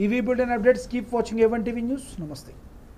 ఇవి bulletin updates keep watching ఎవన్ TV news నమస్తే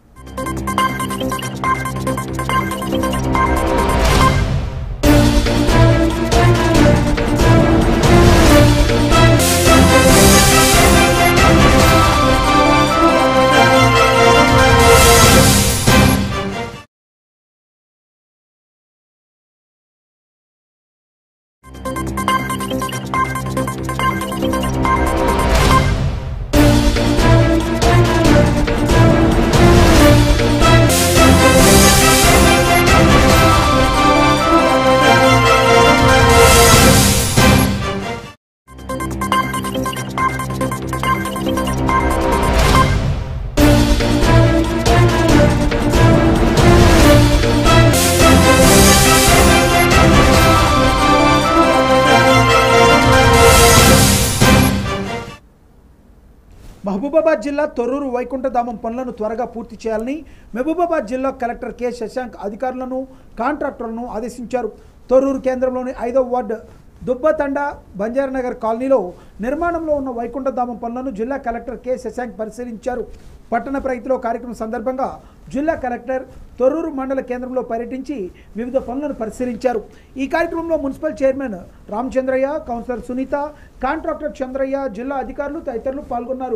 మహబూబాబాద్ జిల్లా తొర్రూరు వైకుంఠధామం పనులను త్వరగా పూర్తి చేయాలని మహబూబాబాద్ జిల్లా కలెక్టర్ కె శశాంక్ అధికారులను కాంట్రాక్టర్లను ఆదేశించారు తొర్రూరు కేంద్రంలోని ఐదవ వార్డు దుబ్బతండ బంజారానగర్ కాలనీలో నిర్మాణంలో ఉన్న వైకుంఠధామం పనులను జిల్లా కలెక్టర్ కె శశాంక్ పరిశీలించారు పట్టణ ప్రగతిలో కార్యక్రమం సందర్భంగా జిల్లా కలెక్టర్ తొర్రూరు మండల కేంద్రంలో పర్యటించి వివిధ పనులను పరిశీలించారు ఈ కార్యక్రమంలో municipal chairman Ramachandraiah councillor Sunitha contractor Chandraiah జిల్లా అధికారులు తదితరులు పాల్గొన్నారు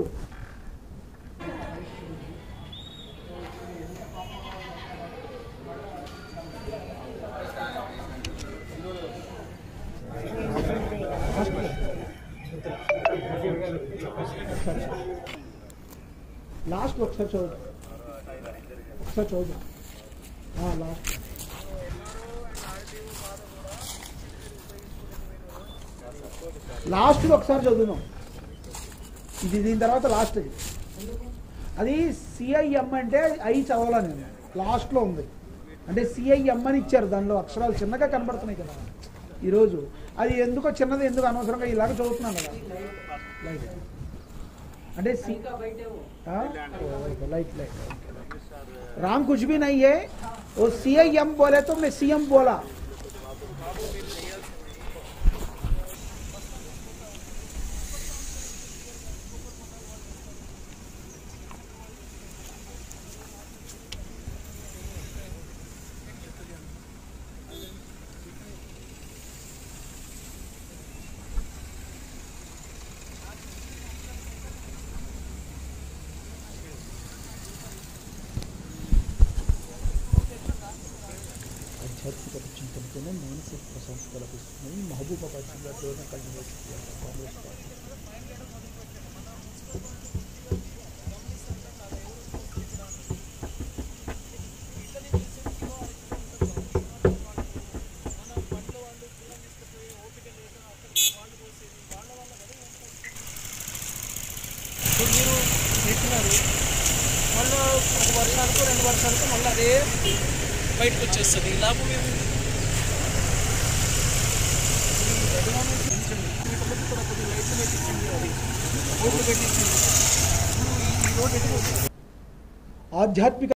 లాస్ట్ ఒకసారి చదువు ఒకసారి చదువు లాస్ట్ లాస్ట్ ఒకసారి చదువుదాం ఇది దీని తర్వాత లాస్ట్ ఇది అది సిఐఎం అంటే ఐ చదవాలా నేను లాస్ట్లో ఉంది అంటే సిఐఎం అని ఇచ్చారు దానిలో అక్షరాలు చిన్నగా కనబడుతున్నాయి కదా ఈరోజు అది ఎందుకో చిన్నది ఎందుకు అనవసరంగా ఇలాగ చదువుతున్నాను కదా లైట్ అంటే సి हाँ? ओ, लाइट लाइट राम कुछ भी नहीं है वो सी आई एम बोले तो मैं सी एम बोला ఆధ్యాత్మిక చింతనతోనే మానసిక ప్రశాంతత లభిస్తుందని మహబూబాబాద్ జిల్లా దేవనకల్ నియోజకవర్గ కాంగ్రెస్ పార్టీ ఇప్పుడు మీరు పెట్టినారు మళ్ళీ ఒక వర్షాలకు రెండు వర్షాలకు మళ్ళీ అదే బయటకు వచ్చేస్తుంది ఈ లాభం ఏముంది ఈ అభిమానం పెంచండి. వీటిలోకి కూడా కొద్దిగా లైట్లు పెట్టించండి అది రోడ్లు పెట్టించండి ఇప్పుడు ఈ- ఈ రోడ్డు ఎటు పోతుంది? ఆధ్యాత్మిక